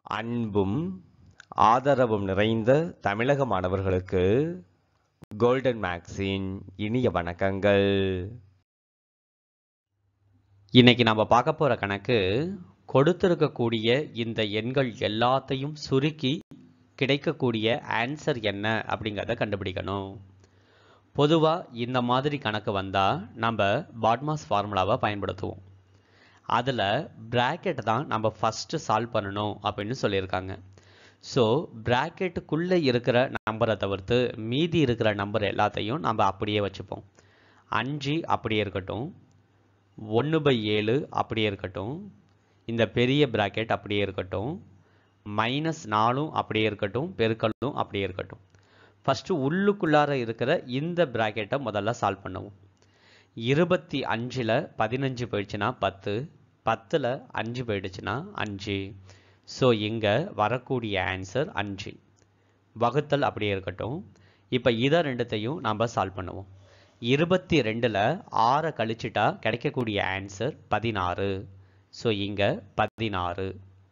அன்பும் ஆதரவும் நிறைந்த தமிழக மாணவர்களுக்கு கோல்டன் மேக்ஸின் இனிய வணக்கங்கள் இன்னைக்கு நம்ம பார்க்க போற கணக்கு கொடுத்திருக்கக்கூடிய இந்த எண்கள் எல்லாத்தையும் சுருக்கி கிடைக்கக்கூடிய ஆன்சர் என்ன அப்படிங்கிறத கண்டுபிடிக்கணும் பொதுவா இந்த மாதிரி கணக்கு வந்தா நம்ம பாட்மாஸ் ஃபார்முலாவை பயன்படுத்துவோம் அதில் பிராக்கெட் தான் நம்ம ஃபஸ்ட்டு சால்வ் பண்ணணும் அப்படின்னு சொல்லியிருக்காங்க ஸோ ப்ராக்கெட்டுக்குள்ளே இருக்கிற நம்பரை தவிர்த்து மீதி இருக்கிற நம்பர் எல்லாத்தையும் நம்ம அப்படியே வச்சுப்போம் அஞ்சு அப்படியே இருக்கட்டும் ஒன்று பை ஏழு அப்படியே இருக்கட்டும் இந்த பெரிய பிராக்கெட் அப்படியே இருக்கட்டும் மைனஸ் நாலும் அப்படியே இருக்கட்டும் பெருக்கலும் அப்படியே இருக்கட்டும் ஃபஸ்ட்டு உள்ளுக்குள்ளார இருக்கிற இந்த பிராக்கெட்டை முதல்ல சால்வ் பண்ணுவோம் இருபத்தி அஞ்சில் பதினஞ்சு போயிடுச்சுன்னா பத்து பத்தில் அஞ்சு போயிடுச்சுன்னா அஞ்சு ஸோ இங்கே வரக்கூடிய ஆன்சர் அஞ்சு வகுத்தல் அப்படியே இருக்கட்டும் இப்போ இதை ரெண்டுத்தையும் நம்ம சால்வ் பண்ணுவோம் இருபத்தி ரெண்டில் ஆறை கழிச்சிட்டா கிடைக்கக்கூடிய ஆன்சர் பதினாறு ஸோ இங்கே பதினாறு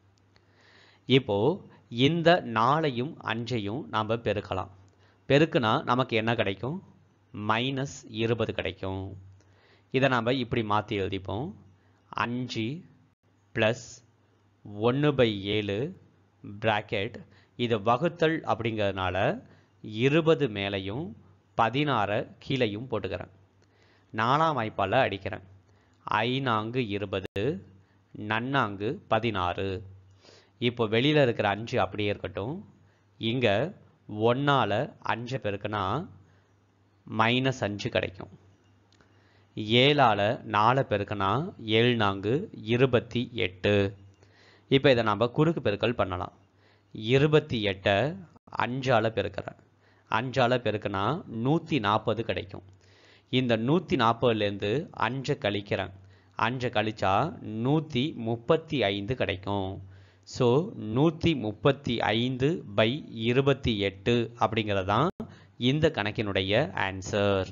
இப்போ இந்த நாளையும் அஞ்சையும் நாம் பெருக்கலாம் பெருக்குனா நமக்கு என்ன கிடைக்கும் மைனஸ் இருபது கிடைக்கும் இதை நாம் இப்படி மாற்றி எழுதிப்போம் அஞ்சு ப்ளஸ் ஒன்று பை ஏழு ப்ராக்கெட் இது வகுத்தல் அப்படிங்கிறதுனால இருபது மேலையும் பதினாறை கீழையும் போட்டுக்கிறேன் நாலாம் வாய்ப்பால் அடிக்கிறேன் ஐநான்கு இருபது நன்னாங்கு பதினாறு இப்போ வெளியில் இருக்கிற அஞ்சு அப்படியே இருக்கட்டும் இங்கே ஒன்றால் அஞ்சை பெருக்குனா மைனஸ் அஞ்சு கிடைக்கும் ஏழால் நாலை பெருக்குனா ஏழு நான்கு இருபத்தி எட்டு இப்போ இதை நம்ம குறுக்கு பெருக்கல் பண்ணலாம் இருபத்தி எட்டை அஞ்சால் பெருக்கிறேன் அஞ்சால் பெருக்குனா நூற்றி நாற்பது கிடைக்கும் இந்த நூற்றி நாற்பதுலேருந்து அஞ்சை கழிக்கிறேன் அஞ்சை கழிச்சா நூற்றி முப்பத்தி ஐந்து கிடைக்கும் ஸோ நூற்றி முப்பத்தி ஐந்து பை இருபத்தி எட்டு அப்படிங்கிறது தான் இந்த கணக்கினுடைய ஆன்சர்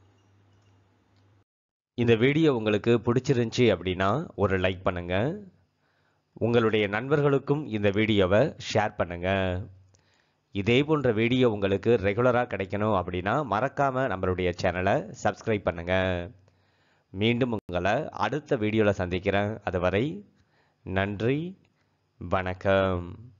இந்த வீடியோ உங்களுக்கு பிடிச்சிருந்துச்சி அப்படின்னா ஒரு லைக் பண்ணுங்க உங்களுடைய நண்பர்களுக்கும் இந்த வீடியோவை ஷேர் பண்ணுங்க இதே போன்ற வீடியோ உங்களுக்கு ரெகுலராக கிடைக்கணும் அப்படின்னா மறக்காம நம்மளுடைய சேனலை சப்ஸ்கிரைப் பண்ணுங்க மீண்டும் உங்களை அடுத்த வீடியோவில் சந்திக்கிறேன் அதுவரை நன்றி வணக்கம்